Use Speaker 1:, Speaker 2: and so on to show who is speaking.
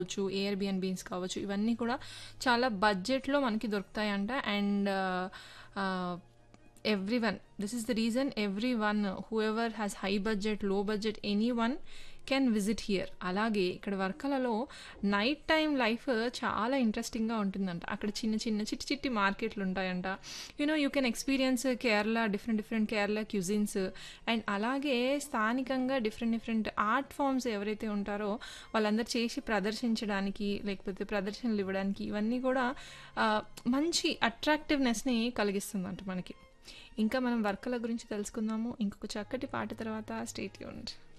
Speaker 1: కావచ్చు ఎయిర్బిఎన్బీస్ కావచ్చు ఇవన్నీ కూడా చాలా బడ్జెట్లో మనకి దొరుకుతాయంట and everyone this is the reason everyone whoever has high budget low budget anyone can visit here అలాగే ఇక్కడ వర్కలలో నైట్ టైం లైఫ్ చాలా ఇంట్రెస్టింగ్గా ఉంటుందంట అక్కడ చిన్న చిన్న చిట్టి చిట్టి మార్కెట్లు ఉంటాయంట you know you can experience Kerala different different Kerala cuisines and అలాగే స్థానికంగా డిఫరెంట్ డిఫరెంట్ ఆర్ట్ ఫామ్స్ ఎవరైతే ఉంటారో వాళ్ళందరూ చేసి ప్రదర్శించడానికి లేకపోతే ప్రదర్శనలు ఇవ్వడానికి ఇవన్నీ కూడా ఆ, మంచి అట్రాక్టివ్నెస్ని కలిగిస్తుందంట మనకి ఇంకా మనం వర్కల గురించి తెలుసుకుందాము ఇంకొక చక్కటి పాట తర్వాత స్టేట్ యూనిట్